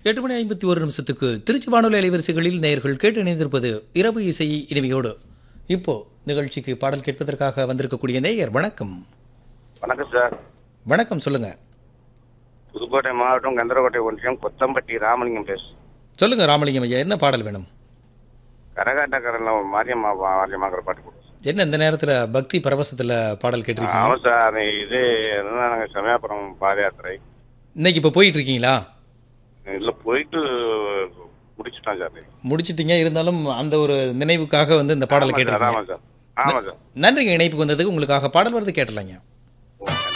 எட்டு மணி ஐம்பத்தி ஒரு நிமிஷத்துக்கு திருச்சி வானொலி அலைவரிசைகளில் நேயர்கள் கேட்டு இணைந்திருப்பது இரவு இசை இனிமையோடு இப்போ நிகழ்ச்சிக்கு பாடல் கேட்பதற்காக வந்திருக்கக்கூடிய நேயர் வணக்கம் வணக்கம் சார் வணக்கம் சொல்லுங்க புதுக்கோட்டை மாவட்டம் கந்தரக்கோட்டை ஒன்றியம் கொத்தம்பட்டி ராமலிங்கம் பேசு சொல்லுங்க ராமலிங்கம் ஐயா என்ன பாடல் வேணும் கரகாட்டக்காரன்ல ஒரு மாரியம்மா வா- மாரியம்மாங்கிற பாட்டு கொடுத்து என்ன இந்த நேரத்துல பக்தி பரவசத்துல பாடல் கேட்டிருக்கீங்க ஆமாம் சார் அது இது என்னன்னா நாங்கள் சமயாபுரம் பாத யாத்திரை இன்னைக்கு இப்போ போயிட்டு இருக்கீங்களா இல்லை போயிட்டு முடிச்சிட்டோம் சார் முடிச்சிட்டீங்க இருந்தாலும் அந்த ஒரு நினைவுக்காக வந்து இந்த பாடலை ஆமாம் சார் கேட்டிருக்கீங்க ஆமாம் சார் ஆமாம் சார் நன்றிங்க இணைப்புக்கு வந்ததுக்கு உங்களுக்காக பாடல் வருது கேட்டலாங்க